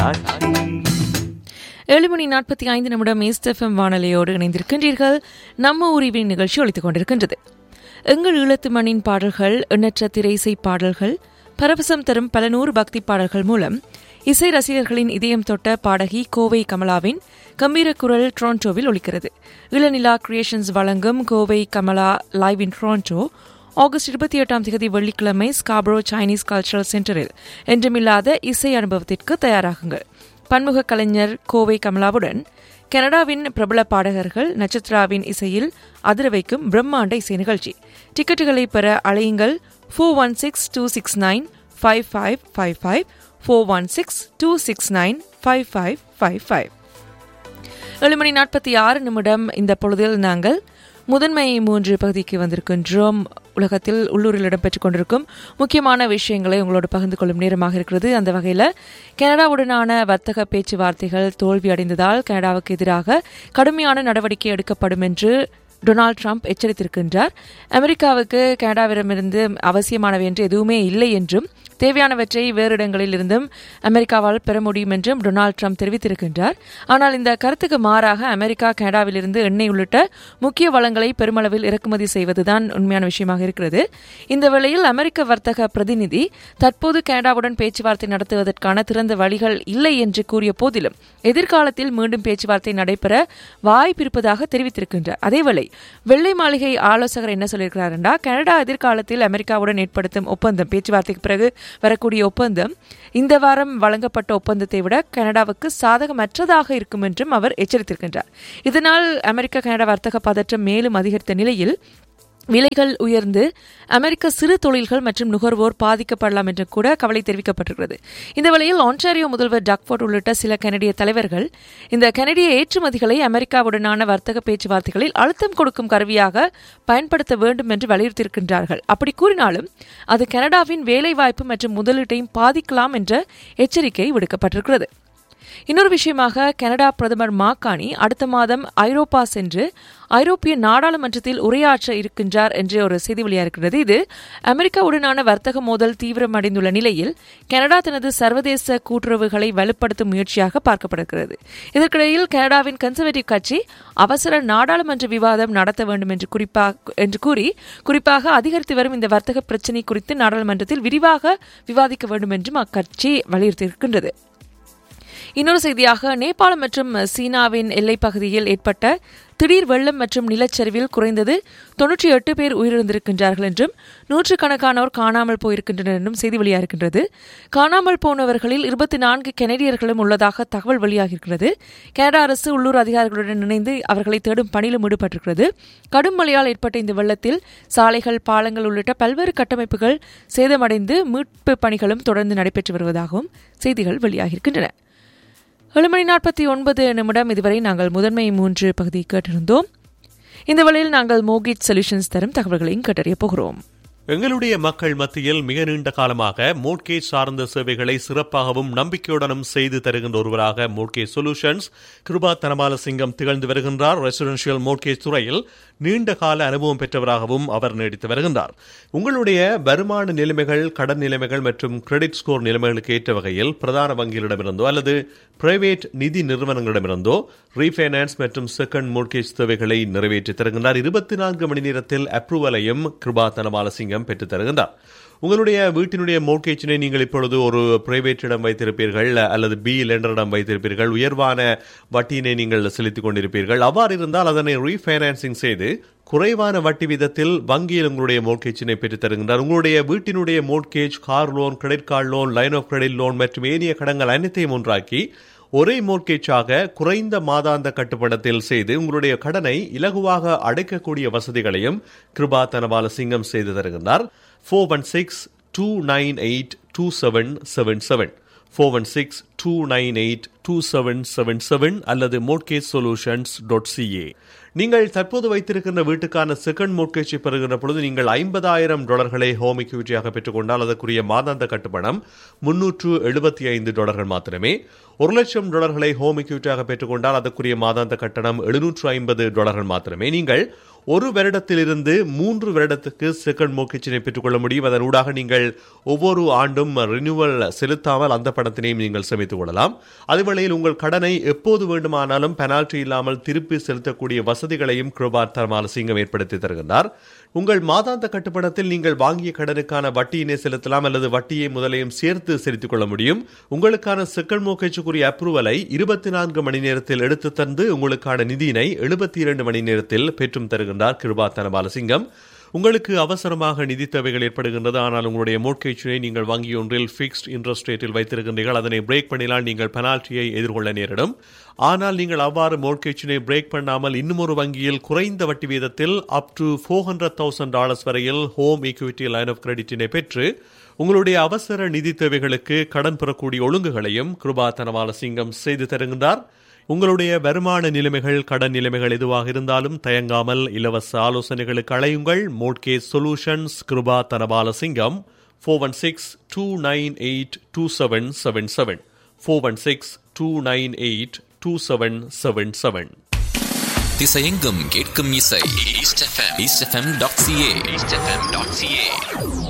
ஏழு மணி நாற்பத்தி ஐந்து நிமிடம் எஸ்எஃப்எம் வானொலியோடு இணைந்திருக்கின்றீர்கள் நம்ம உரிவின் நிகழ்ச்சி ஒழித்துக் கொண்டிருக்கின்றது எங்கள் ஈழத்து மண்ணின் பாடல்கள் எண்ணற்ற திரைசை பாடல்கள் பரவசம் தரும் பல நூறு பக்தி பாடல்கள் மூலம் இசை ரசிகர்களின் இதயம் தொட்ட பாடகி கோவை கமலாவின் கம்பீர குரல் டொரண்டோவில் ஒலிக்கிறது இளநிலா கிரியேஷன்ஸ் வழங்கும் Kovai Kamala live in Toronto August இருபத்தி எட்டாம் தேதி வெள்ளிக்கிழமை ஸ்காப்ரோ சைனீஸ் கல்ச்சரல் சென்டரில் என்றுமில்லாத இசை அனுபவத்திற்கு தயாராகுங்கள் பன்முக கலைஞர் கோவை கமலாவுடன் கனடாவின் பிரபல பாடகர்கள் நட்சத்திராவின் இசையில் அதிர வைக்கும் பிரம்மாண்ட இசை நிகழ்ச்சி டிக்கெட்டுகளை பெற அழையுங்கள் four one six two six nine five five five five four one six two six nine five five five five ஏழு மணி நாற்பத்தி ஆறு நிமிடம் இந்த பொழுதில் நாங்கள் முதன்மை மூன்று பகுதிக்கு வந்திருக்கின்றோம் உலகத்தில் உள்ளூரில் இடம்பெற்றுக் கொண்டிருக்கும் முக்கியமான விஷயங்களை உங்களோடு பகிர்ந்து கொள்ளும் நேரமாக இருக்கிறது அந்த வகையில் கனடாவுடனான வர்த்தக பேச்சுவார்த்தைகள் தோல்வி அடைந்ததால் கனடாவுக்கு எதிராக கடுமையான நடவடிக்கை எடுக்கப்படும் என்று டொனால்டு ட்ரம்ப் எச்சரித்திருக்கின்றார் அமெரிக்காவுக்கு கனடாவிடமிருந்து அவசியமானவை என்று எதுவுமே இல்லை என்றும் தேவையானவற்றை வேறு இடங்களில் இருந்தும் அமெரிக்காவால் பெற முடியும் என்றும் டொனால்டு ட்ரம்ப் தெரிவித்திருக்கின்றார் ஆனால் இந்த கருத்துக்கு மாறாக அமெரிக்கா கனடாவிலிருந்து எண்ணெய் உள்ளிட்ட முக்கிய வளங்களை பெருமளவில் இறக்குமதி செய்வதுதான் உண்மையான விஷயமாக இருக்கிறது இந்த வேளையில் அமெரிக்க வர்த்தக பிரதிநிதி தற்போது கனடாவுடன் பேச்சுவார்த்தை நடத்துவதற்கான திறந்த வழிகள் இல்லை என்று கூறிய போதிலும் எதிர்காலத்தில் மீண்டும் பேச்சுவார்த்தை நடைபெற வாய்ப்பிருப்பதாக தெரிவித்திருக்கின்றார் அதேவேளை வெள்ளை மாளிகை ஆலோசகர் என்ன சொல்லியிருக்கிறார் என்றால் கனடா எதிர்காலத்தில் அமெரிக்காவுடன் ஏற்படுத்தும் ஒப்பந்தம் பேச்சுவார்த்தைக்கு பிறகு வரக்கூடிய ஒப்பந்தம் இந்த வாரம் வழங்கப்பட்ட ஒப்பந்தத்தை விட கனடாவுக்கு சாதகமற்றதாக இருக்கும் என்றும் அவர் எச்சரித்திருக்கின்றார் இதனால் அமெரிக்க கனடா வர்த்தக பதற்றம் மேலும் அதிகரித்த நிலையில் விலைகள் உயர்ந்து அமெரிக்க சிறு தொழில்கள் மற்றும் நுகர்வோர் பாதிக்கப்படலாம் என்று கூட கவலை தெரிவிக்கப்பட்டிருக்கிறது இந்த வேளையில் ஆன்டாரியோ முதல்வர் டக்ஃபோர்ட் உள்ளிட்ட சில கனடிய தலைவர்கள் இந்த கனடிய ஏற்றுமதிகளை அமெரிக்காவுடனான வர்த்தக பேச்சுவார்த்தைகளில் அழுத்தம் கொடுக்கும் கருவியாக பயன்படுத்த வேண்டும் என்று வலியுறுத்தியிருக்கின்றார்கள் அப்படி கூறினாலும் அது கனடாவின் வேலைவாய்ப்பு மற்றும் முதலீட்டையும் பாதிக்கலாம் என்ற எச்சரிக்கை விடுக்கப்பட்டிருக்கிறது இன்னொரு விஷயமாக கனடா பிரதமர் மாக்கானி அடுத்த மாதம் ஐரோப்பா சென்று ஐரோப்பிய நாடாளுமன்றத்தில் உரையாற்ற இருக்கின்றார் என்று ஒரு செய்தி வெளியாகிறது இது அமெரிக்காவுடனான வர்த்தக மோதல் தீவிரமடைந்துள்ள நிலையில் கனடா தனது சர்வதேச கூட்டுறவுகளை வலுப்படுத்தும் முயற்சியாக பார்க்கப்படுகிறது இதற்கிடையில் கனடாவின் கன்சர்வேட்டிவ் கட்சி அவசர நாடாளுமன்ற விவாதம் நடத்த வேண்டும் என்று குறிப்பாக என்று கூறி குறிப்பாக அதிகரித்து வரும் இந்த வர்த்தக பிரச்சினை குறித்து நாடாளுமன்றத்தில் விரிவாக விவாதிக்க வேண்டும் என்றும் அக்கட்சி வலியுறுத்தியிருக்கின்றது இன்னொரு செய்தியாக நேபாளம் மற்றும் சீனாவின் எல்லைப் பகுதியில் ஏற்பட்ட திடீர் வெள்ளம் மற்றும் நிலச்சரிவில் குறைந்தது தொன்னூற்றி எட்டு பேர் உயிரிழந்திருக்கின்றார்கள் என்றும் நூற்றுக்கணக்கானோர் காணாமல் போயிருக்கின்றனர் என்றும் செய்தி வெளியாகின்றது காணாமல் போனவர்களில் இருபத்தி நான்கு கெனடியர்களும் உள்ளதாக தகவல் வெளியாகியிருக்கிறது கனடா அரசு உள்ளூர் அதிகாரிகளுடன் இணைந்து அவர்களை தேடும் பணியிலும் ஈடுபட்டிருக்கிறது கடும் மழையால் ஏற்பட்ட இந்த வெள்ளத்தில் சாலைகள் பாலங்கள் உள்ளிட்ட பல்வேறு கட்டமைப்புகள் சேதமடைந்து மீட்பு பணிகளும் தொடர்ந்து நடைபெற்று வருவதாகவும் செய்திகள் வெளியாகியிருக்கின்றன ஏழு மணி நாற்பத்தி ஒன்பது நிமிடம் இதுவரை நாங்கள் முதன்மை மூன்று பகுதி கேட்டிருந்தோம் இந்த வேளையில் நாங்கள் மோகிட் சொல்யூஷன்ஸ் தரும் தகவல்களையும் கேட்டறிய போகிறோம் எங்களுடைய மக்கள் மத்தியில் மிக நீண்ட காலமாக மோட்கேஜ் சார்ந்த சேவைகளை சிறப்பாகவும் நம்பிக்கையுடனும் செய்து தருகின்ற ஒருவராக மோட்கேஜ் சொல்யூஷன்ஸ் கிருபா தனபால சிங்கம் திகழ்ந்து வருகின்றார் ரெசிடென்ஷியல் மோட்கேஜ் துறையில் நீண்ட கால அனுபவம் பெற்றவராகவும் அவர் நீடித்து வருகின்றார் உங்களுடைய வருமான நிலைமைகள் கடன் நிலைமைகள் மற்றும் கிரெடிட் ஸ்கோர் நிலைமைகளுக்கு ஏற்ற வகையில் பிரதான வங்கிகளிடமிருந்தோ அல்லது பிரைவேட் நிதி நிறுவனங்களிடமிருந்தோ ரீஃபைனான்ஸ் மற்றும் செகண்ட் மோட்கேஜ் தேவைகளை நிறைவேற்றி தருகின்றார் இருபத்தி நான்கு மணி நேரத்தில் அப்ரூவலையும் கிருபா தனபால சிங்கம் பெற்றுத் தருகின்றார் உங்களுடைய வீட்டினுடைய மோட்கேஜினை நீங்கள் இப்பொழுது ஒரு பிரைவேட்டிடம் வைத்திருப்பீர்கள் அல்லது பி லெண்டரிடம் வைத்திருப்பீர்கள் உயர்வான வட்டியினை நீங்கள் செலுத்திக் கொண்டிருப்பீர்கள் அவ்வாறு இருந்தால் அதனை ரீஃபைனான்சிங் செய்து குறைவான வட்டி விதத்தில் வங்கியில் உங்களுடைய மோட்கேஜினை பெற்றுத் தருகின்றார் உங்களுடைய வீட்டினுடைய mortgage car loan credit card loan line of credit loan மற்றும் ஏனைய கடன்கள் அனைத்தையும் ஒன்றாக்கி ஒரே மோர்கேஜாக குறைந்த மாதாந்த கட்டுப்படத்தில் செய்து உங்களுடைய கடனை இலகுவாக அடைக்கக்கூடிய வசதிகளையும் கிருபா தனபால சிங்கம் செய்து தருகின்றார் four one six two nine eight two seven seven seven four one six two nine eight two seven seven seven அல்லது மோட்கேஜ் சொல்யூஷன்ஸ் டாட் சிஏ நீங்கள் தற்போது வைத்திருக்கின்ற வீட்டுக்கான செகண்ட் மோட்கேஜை பெறுகின்ற பொழுது நீங்கள் ஐம்பதாயிரம் டாலர்களை ஹோம் இக்யூரிட்டியாக பெற்றுக்கொண்டால் அதற்குரிய மாதாந்த கட்டுப்பணம் முன்னூற்று எழுபத்தி ஐந்து டாலர்கள் மாத்திரமே ஒரு லட்சம் டாலர்களை ஹோம் இக்யூரிட்டியாக பெற்றுக்கொண்டால் அதற்குரிய மாதாந்த கட்டணம் எழுநூற்று ஐம்பது டாலர்கள் மாத்திரமே நீங்கள் ஒரு வருடத்திலிருந்து மூன்று வருடத்துக்கு செகண்ட் மோக்கேஜினை பெற்றுக்கொள்ள முடியும் அதன் ஊடாக நீங்கள் ஒவ்வொரு ஆண்டும் ரினியூவல் செலுத்தாமல் அந்த பணத்தினையும் நீங்கள் சேமித்துக் கொள்ளலாம் அதுவேளையில் உங்கள் கடனை எப்போது வேண்டுமானாலும் பெனால்டி இல்லாமல் திருப்பி செலுத்தக்கூடிய வசதிகளையும் கிருபார் தர்மாலசிங்கம் ஏற்படுத்தி தருகின்றார் உங்கள் மாதாந்த கட்டுப்பணத்தில் நீங்கள் வாங்கிய கடனுக்கான வட்டியினை செலுத்தலாம் அல்லது வட்டியை முதலையும் சேர்த்து செலுத்திக் கொள்ள முடியும் உங்களுக்கான செகண்ட் மோக்கேஜுக்குரிய அப்ரூவலை இருபத்தி நான்கு மணி நேரத்தில் எடுத்து தந்து உங்களுக்கான நிதியினை எழுபத்தி இரண்டு மணி நேரத்தில் பெற்றும் தருகின்றார் கிருபா தனபாலசிங்கம் உங்களுக்கு அவசரமாக நிதி தேவைகள் ஏற்படுகின்றது ஆனால் உங்களுடைய மோட்கேஜினை நீங்கள் வங்கி ஒன்றில் ஃபிக்ஸ்ட் இன்ட்ரெஸ்ட் ரேட்டில் வைத்திருக்கின்றீர்கள் அதனை பிரேக் பண்ணினால் நீங்கள் பெனால்ட்டியை எதிர்கொள்ள நேரிடும் ஆனால் நீங்கள் அவ்வாறு மோட்கேஜினை பிரேக் பண்ணாமல் இன்னும் ஒரு வங்கியில் குறைந்த வட்டி வீதத்தில் up to four hundred thousand dollars வரையில் ஹோம் ஈக்விட்டி லைன் ஆஃப் கிரெடிட்டினை பெற்று உங்களுடைய அவசர நிதி தேவைகளுக்கு கடன் பெறக்கூடிய ஒழுங்குகளையும் கிருபா தனவால சிங்கம் செய்து தருகின்றார் உங்களுடைய வருமான நிலைமைகள் கடன் நிலைமைகள் எதுவாக இருந்தாலும் தயங்காமல் இலவச ஆலோசனைகளுக்கு அழையுங்கள் மோட்கே solutions Kiruba Dhanabala Singam four one six two nine eight two seven seven seven four one six two nine eight two seven seven seven திசையெங்கும் கேட்கும் இசை East FM East FM dot CA East FM dot CA